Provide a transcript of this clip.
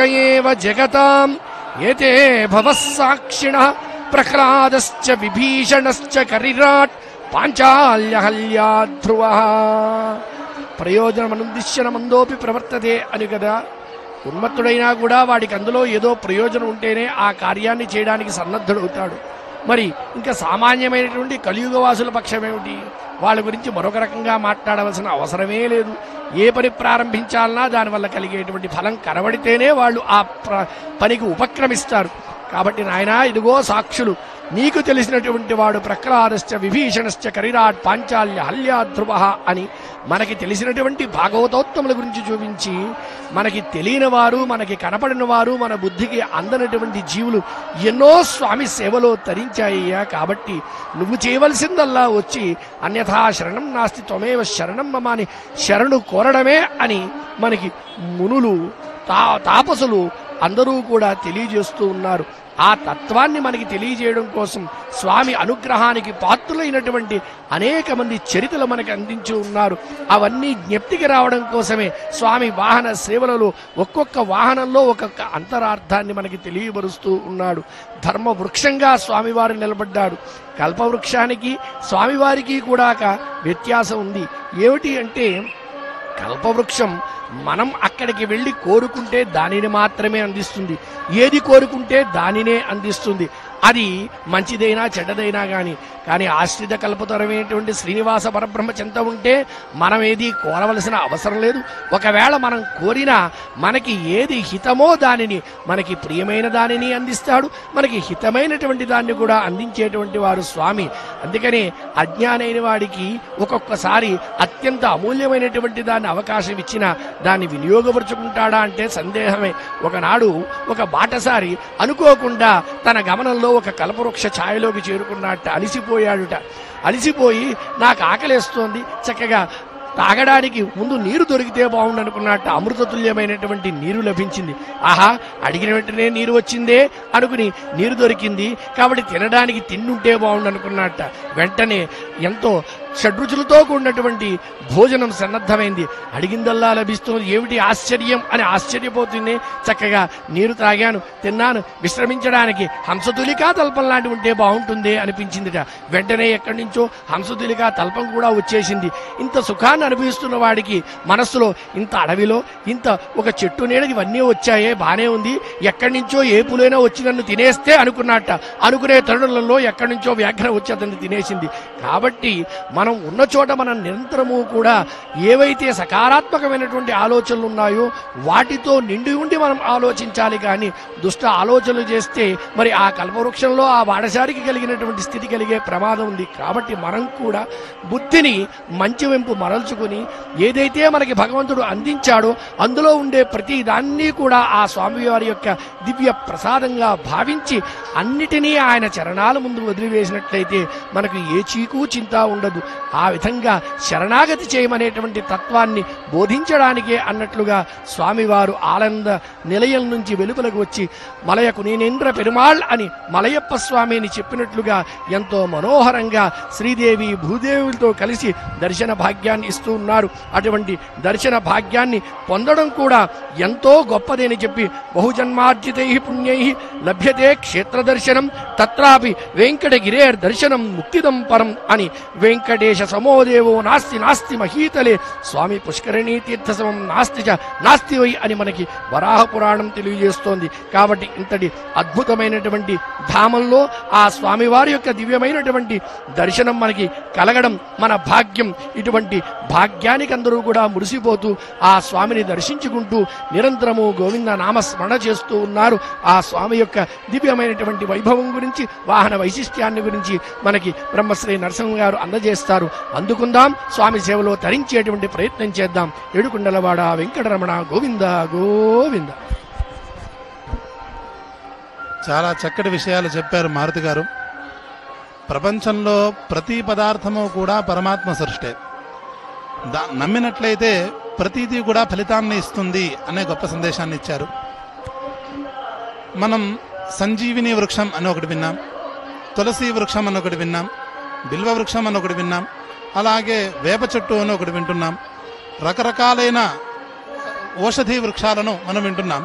ఏవ జగతాం ఏతే భవః సాక్షిణ ప్రహ్లాదశ్చ విభీషణశ్చ కరిరాట్ పాంచాల్యహల్యా ధ్రువ ప్రయోజనమనుద్దిశ్యన మందోపి ప్రవర్తతే అని కదా ఉన్మత్తుడైనా కూడా వాడికి అందులో ఏదో ప్రయోజనం ఉంటేనే ఆ కార్యాన్ని చేయడానికి సన్నద్ధుడవుతాడు మరి ఇంకా సామాన్యమైనటువంటి కలియుగవాసుల పక్షమేమిటి వాళ్ళ గురించి మరొక రకంగా మాట్లాడవలసిన అవసరమే లేదు ఏ పని ప్రారంభించాలన్నా దానివల్ల కలిగేటువంటి ఫలం కనబడితేనే వాళ్ళు ఆ ప్ర- పనికి ఉపక్రమిస్తారు కాబట్టి నాయనా ఇదిగో సాక్షులు నీకు తెలిసినటువంటి వాడు ప్రహ్లాదశ్చ విభీషణశ్చ కరిరాట్ పాంచాల్య హల్యాధ్రువ అని మనకి తెలిసినటువంటి భాగవతోత్తముల గురించి చూపించి మనకి తెలియని వారు మనకి కనపడిన వారు మన బుద్ధికి అందనటువంటి జీవులు ఎన్నో స్వామి సేవలో తరించాయ్యా కాబట్టి నువ్వు చేయవలసిందల్లా వచ్చి అన్యథా శరణం నాస్తి త్వమేవ శరణం మమ అని శరణు కోరడమే అని మనకి మునులు తా తాపసులు అందరూ కూడా తెలియజేస్తూ ఉన్నారు ఆ తత్వాన్ని మనకి తెలియజేయడం కోసం స్వామి అనుగ్రహానికి పాత్రులైనటువంటి అనేక మంది చరితలు మనకి అందించి ఉన్నారు అవన్నీ జ్ఞప్తికి రావడం కోసమే స్వామి వాహన సేవలలో ఒక్కొక్క వాహనంలో ఒక్కొక్క అంతరార్థాన్ని మనకి తెలియబరుస్తూ ఉన్నాడు ధర్మ వృక్షంగా స్వామివారు నిలబడ్డాడు కల్పవృక్షానికి స్వామివారికి కూడా ఒక వ్యత్యాసం ఉంది ఏమిటి అంటే కల్పవృక్షం మనం అక్కడికి వెళ్ళి కోరుకుంటే దానిని మాత్రమే అందిస్తుంది ఏది కోరుకుంటే దానినే అందిస్తుంది అది మంచిదైనా చెడ్డదైనా గాని కానీ ఆశ్రిత కల్పతరమైనటువంటి శ్రీనివాస పరబ్రహ్మ చింత ఉంటే మనం ఏది కోరవలసిన అవసరం లేదు ఒకవేళ మనం కోరినా మనకి ఏది హితమో దానిని మనకి ప్రియమైన దానిని అందిస్తాడు మనకి హితమైనటువంటి దాన్ని కూడా అందించేటువంటి వారు స్వామి అందుకనే అజ్ఞానైన వాడికి ఒక్కొక్కసారి అత్యంత అమూల్యమైనటువంటి దాన్ని అవకాశం ఇచ్చినా దాన్ని వినియోగపరుచుకుంటాడా అంటే సందేహమే ఒకనాడు ఒక బాటసారి అనుకోకుండా తన గమనంలో ఒక కల్పవృక్ష ఛాయలోకి చేరుకున్నట్టు అలిసిపోయాడుట అలిసిపోయి నాకు ఆకలేస్తోంది చక్కగా తాగడానికి ముందు నీరు దొరికితే బాగుండు అనుకున్నట్టు అమృతతుల్యమైనటువంటి నీరు లభించింది ఆహా అడిగిన వెంటనే నీరు వచ్చిందే అనుకుని నీరు దొరికింది కాబట్టి తినడానికి తిండుంటే బాగుండు అనుకున్నట్ట వెంటనే ఎంతో షడ్రుచులతో కూడినటువంటి భోజనం సన్నద్ధమైంది అడిగిందల్లా లభిస్తుంది ఏమిటి ఆశ్చర్యం అని ఆశ్చర్యపోతుంది చక్కగా నీరు తాగాను తిన్నాను విశ్రమించడానికి హంసతులికా తల్పం లాంటి ఉంటే బాగుంటుంది అనిపించిందిట వెంటనే ఎక్కడి నుంచో హంసతులికా తల్పం కూడా వచ్చేసింది ఇంత సుఖాన్ని అనుభవిస్తున్న వాడికి మనస్సులో ఇంత అడవిలో ఇంత ఒక చెట్టు నీడ ఇవన్నీ వచ్చాయే బానే ఉంది ఎక్కడి నుంచో ఏ పులైనా వచ్చి నన్ను తినేస్తే అనుకున్నట్ట అనుకునే తరుణంలో ఎక్కడి నుంచో వ్యాఘ్ర వచ్చి అతన్ని తినేసింది కాబట్టి మనం ఉన్న చోట మనం నిరంతరము కూడా ఏవైతే సకారాత్మకమైనటువంటి ఆలోచనలు ఉన్నాయో వాటితో నిండి ఉండి మనం ఆలోచించాలి కానీ దుష్ట ఆలోచనలు చేస్తే మరి ఆ కల్పవృక్షంలో ఆ వాడసారికి కలిగినటువంటి స్థితి కలిగే ప్రమాదం ఉంది కాబట్టి మనం కూడా బుద్ధిని మంచి వెంపు మరల్చుకుని ఏదైతే మనకి భగవంతుడు అందించాడో అందులో ఉండే ప్రతి దాన్ని కూడా ఆ స్వామివారి యొక్క దివ్య ప్రసాదంగా భావించి అన్నిటినీ ఆయన చరణాల ముందు వదిలివేసినట్లయితే మనకు ఏ చీకు చింత ఉండదు ఆ విధంగా శరణాగతి చేయమనేటువంటి తత్వాన్ని బోధించడానికే అన్నట్లుగా స్వామివారు ఆనంద నిలయం నుంచి వెలుపలకు వచ్చి మలయకు నేనేంద్ర పెరుమాళ్ అని మలయప్ప స్వామిని చెప్పినట్లుగా ఎంతో మనోహరంగా శ్రీదేవి భూదేవులతో కలిసి దర్శన భాగ్యాన్ని ఇస్తూ ఉన్నారు అటువంటి దర్శన భాగ్యాన్ని పొందడం కూడా ఎంతో గొప్పదని చెప్పి బహుజన్మార్జితై పుణ్యై లభ్యతే క్షేత్ర దర్శనం తత్రాపి వెంకటగిరేర్ దర్శనం ముక్తిదం పరం అని వెంకటేశ సమోదేవో నాస్తి నాస్తి మహీతలే స్వామి పుష్కరిణీ తీర్థ సమం నాస్తి చ నాస్తి వై అని మనకి వరాహ పురాణం తెలియజేస్తోంది కాబట్టి ఇంతటి అద్భుతమైనటువంటి ధామంలో ఆ స్వామివారి యొక్క దివ్యమైనటువంటి దర్శనం మనకి కలగడం మన భాగ్యం ఇటువంటి భాగ్యానికి అందరూ కూడా మురిసిపోతూ ఆ స్వామిని దర్శించుకుంటూ నిరంతరము గోవింద నామస్మరణ చేస్తూ ఉన్నారు ఆ స్వామి యొక్క దివ్యమైనటువంటి వైభవం గురించి వాహన వైశిష్ట్యాన్ని గురించి మనకి బ్రహ్మశ్రీ నరసింహ గారు అందజేస్తారు అందుకుందాం స్వామి సేవలో తరించేటువంటి ప్రయత్నం చేద్దాం ఏడుకుండలవాడ వెంకటరమణ గోవింద గోవింద చాలా చక్కటి విషయాలు చెప్పారు మారుతి గారు ప్రపంచంలో ప్రతి పదార్థము కూడా పరమాత్మ సృష్టే దా నమ్మినట్లయితే ప్రతిదీ కూడా ఫలితాన్ని ఇస్తుంది అనే గొప్ప సందేశాన్ని ఇచ్చారు మనం సంజీవిని వృక్షం అని ఒకటి విన్నాం తులసి వృక్షం అని ఒకటి విన్నాం బిల్వ వృక్షం అని ఒకటి విన్నాం అలాగే వేప చెట్టు అని ఒకటి వింటున్నాం రకరకాలైన ఓషధి వృక్షాలను మనం వింటున్నాం